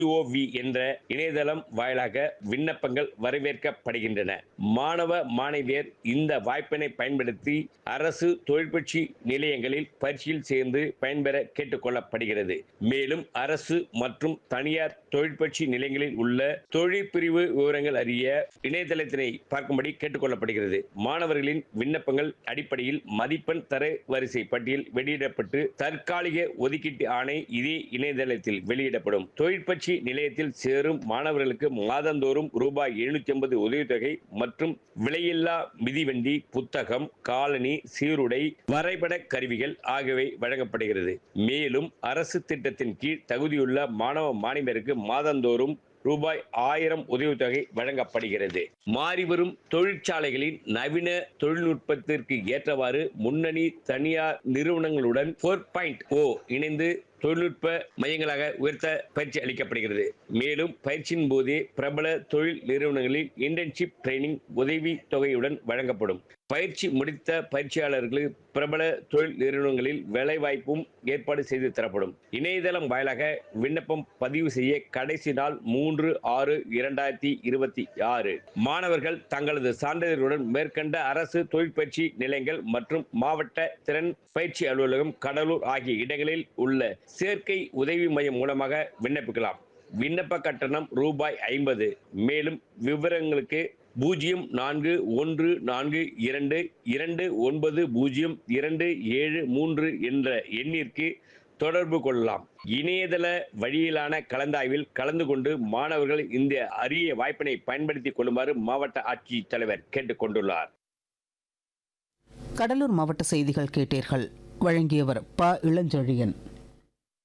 ஓவி என்ற இணையதளம் வாயிலாக விண்ணப்பங்கள் வரவேற்கப்படுகின்றன மாணவ மாணவியர் இந்த வாய்ப்பினை பயன்படுத்தி அரசு தொழிற்பயிற்சி நிலையங்களில் பயிற்சியில் சேர்ந்து பயன்பெற கேட்டுக்கொள்ளப்படுகிறது மேலும் அரசு மற்றும் தனியார் தொழிற்பயிற்சி நிலையங்களில் உள்ள தொழிற்பிரிவு விவரங்கள் அறிய இணையதளத்தினை பார்க்கும்படி கேட்டுக்கொள்ளப்படுகிறது மாணவர்களின் விண்ணப்பங்கள் அடிப்படையில் மதிப்பெண் தர வரிசை பட்டியல் வெளியிடப்பட்டு தற்காலிக ஒதுக்கீட்டு ஆணை இதே இணையதளத்தில் வெளியிடப்படும் தொழிற்பயிற்சி நிலையத்தில் சேரும் மாணவர்களுக்கு மாதந்தோறும் ரூபாய் எழுநூத்தி ஐம்பது உதவித்தொகை மற்றும் விலையில்லா மிதிவண்டி புத்தகம் காலனி சீருடை வரைபட கருவிகள் ஆகியவை வழங்கப்படுகிறது மேலும் அரசு திட்டத்தின் கீழ் தகுதியுள்ள மாணவ மாணவியருக்கு மாதந்தோறும் ரூபாய் ஆயிரம் உதவித்தொகை வழங்கப்படுகிறது மாறிவரும் தொழிற்சாலைகளின் நவீன தொழில்நுட்பத்திற்கு ஏற்றவாறு முன்னணி தனியார் நிறுவனங்களுடன் போர் பாயிண்ட் ஓ இணைந்து தொழில்நுட்ப மையங்களாக உயர்த்த பயிற்சி அளிக்கப்படுகிறது மேலும் பயிற்சியின் போதே பிரபல தொழில் நிறுவனங்களில் இன்டர்ன்ஷிப் ட்ரைனிங் உதவி தொகையுடன் வழங்கப்படும் பயிற்சி முடித்த பயிற்சியாளர்களுக்கு பிரபல தொழில் நிறுவனங்களில் வேலைவாய்ப்பும் ஏற்பாடு செய்து தரப்படும் இணையதளம் வாயிலாக விண்ணப்பம் பதிவு செய்ய கடைசி நாள் மூன்று ஆறு இரண்டாயிரத்தி இருபத்தி ஆறு மாணவர்கள் தங்களது சான்றிதழுடன் மேற்கண்ட அரசு தொழிற்பயிற்சி நிலையங்கள் மற்றும் மாவட்ட திறன் பயிற்சி அலுவலகம் கடலூர் ஆகிய இடங்களில் உள்ள சேர்க்கை உதவி மையம் மூலமாக விண்ணப்பிக்கலாம் விண்ணப்ப கட்டணம் ரூபாய் ஐம்பது மேலும் விவரங்களுக்கு பூஜ்ஜியம் நான்கு ஒன்று நான்கு இரண்டு இரண்டு ஒன்பது பூஜ்ஜியம் இரண்டு ஏழு மூன்று என்ற எண்ணிற்கு தொடர்பு கொள்ளலாம் இணையதள வழியிலான கலந்தாய்வில் கலந்து கொண்டு மாணவர்கள் இந்த அரிய வாய்ப்பினை பயன்படுத்திக் கொள்ளுமாறு மாவட்ட ஆட்சித்தலைவர் கேட்டுக் கொண்டுள்ளார் கடலூர் மாவட்ட செய்திகள் கேட்டீர்கள் வழங்கியவர் ப இளஞ்செழியன்